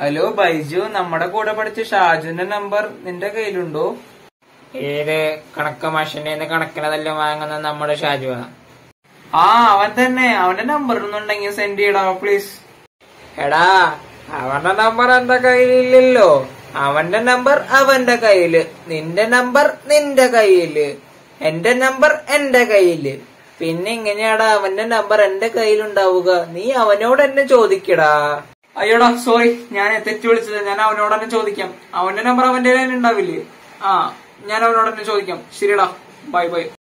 hello Baiju നമ്മുടെ കൂടെ പഠിച്ച ഷാജുന്റെ നമ്പർ നിന്റെ കയ്യിലുണ്ടോ ഏത് കണക്ക് മഷീനിന്ന് കണക്കിനതെല്ലാം വാങ്ങുന്ന നമ്മുടെ ഷാജുവ ആ അവൻ തന്നെ അവന്റെ നമ്പർ ഒന്നുണ്ടെങ്കിൽ സെൻഡ് ചെയ്യടാ പ്ലീസ് എടാ അവന്റെ നമ്പർ എന്റെ കയ്യിലില്ലല്ലോ അവന്റെ നമ്പർ അവന്റെ കയ്യില് നിന്റെ നമ്പർ നിന്റെ കയ്യില് എന്റെ നമ്പർ എന്റെ കയ്യില് പിന്നെ എങ്ങനെയാടാ അവന്റെ നമ്പർ എന്റെ കയ്യിലുണ്ടാവുക നീ അവനോട് എന്നെ ചോദിക്കടാ അയ്യോടാ സോറി ഞാൻ തെറ്റി വിളിച്ചത് ഞാൻ അവനോട് തന്നെ ചോദിക്കാം അവന്റെ നമ്പർ അവന്റെ കയ്യിൽ ഉണ്ടാവില്ലേ ആ ഞാൻ അവനോട് തന്നെ ചോദിക്കാം ശരിടാ ബൈ ബൈ